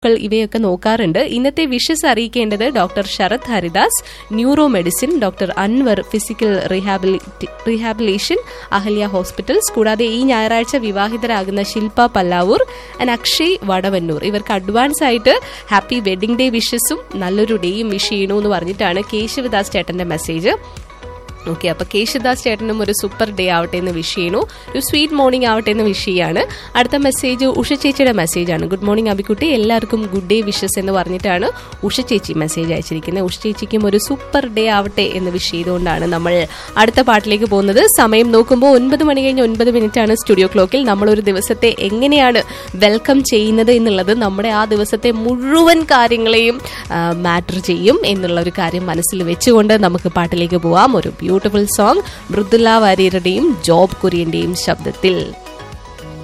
കൾ ഇവയൊക്കെ നോക്കാറുണ്ട് ഇന്നത്തെ വിഷസ് അറിയിക്കേണ്ടത് doctor Sarath Haridas neuro medicine doctor Anwar physical rehabilitation Ahalya hospitals കൂടാതെ ഈ ഞായറാഴ്ച വിവാഹിതരാകുന്ന ശില്പ പല്ലാവൂർ ആൻഡ് അക്ഷയ് വടവന്നൂർ ഇവർക്ക് അഡ്വാൻസ് ആയിട്ട് ഹാപ്പി വെഡിങ് ഡേ വിഷസും നല്ലൊരു ഡേയും വിഷ് ചെയ്യണു എന്ന് പറഞ്ഞിട്ടാണ് കേശവദാസ് ചേട്ടന്റെ മെസ്സേജ് ഓക്കെ അപ്പൊ കേശുദാസ് ചേട്ടനും ഒരു സൂപ്പർ ഡേ ആവട്ടെ എന്ന് വിഷ് ചെയ്യുന്നു ഒരു സ്വീറ്റ് മോർണിംഗ് ആവട്ടെ എന്ന് വിഷ് ചെയ്യാണ് അടുത്ത മെസ്സേജ് ഉഷ ചേച്ചിയുടെ മെസ്സേജാണ് ഗുഡ് മോർണിംഗ് അബിക്കുട്ടി എല്ലാവർക്കും ഗുഡ് ഡേ വിഷസ് എന്ന് പറഞ്ഞിട്ടാണ് ഉഷ ചേച്ചി മെസ്സേജ് അയച്ചിരിക്കുന്നത് ഉഷ ചേച്ചിക്കും ഒരു സൂപ്പർ ഡേ ആവട്ടെ എന്ന് വിഷ് ചെയ്തുകൊണ്ടാണ് നമ്മൾ അടുത്ത പാട്ടിലേക്ക് പോകുന്നത് സമയം നോക്കുമ്പോൾ ഒൻപത് മണി കഴിഞ്ഞ് ഒൻപത് മിനിറ്റ് ആണ് സ്റ്റുഡിയോ ക്ലോക്കിൽ നമ്മൾ ഒരു ദിവസത്തെ എങ്ങനെയാണ് വെൽക്കം ചെയ്യുന്നത് എന്നുള്ളത് നമ്മുടെ ആ ദിവസത്തെ മുഴുവൻ കാര്യങ്ങളെയും മാറ്റർ ചെയ്യും എന്നുള്ള ഒരു കാര്യം മനസ്സിൽ വെച്ചുകൊണ്ട് നമുക്ക് പാട്ടിലേക്ക് പോവാം ഒരു ബ്യൂട്ടിഫുൾ സോങ് മൃദുല വാര്യരുടെയും ജോബ് കുര്യന്റെയും ശബ്ദത്തിൽ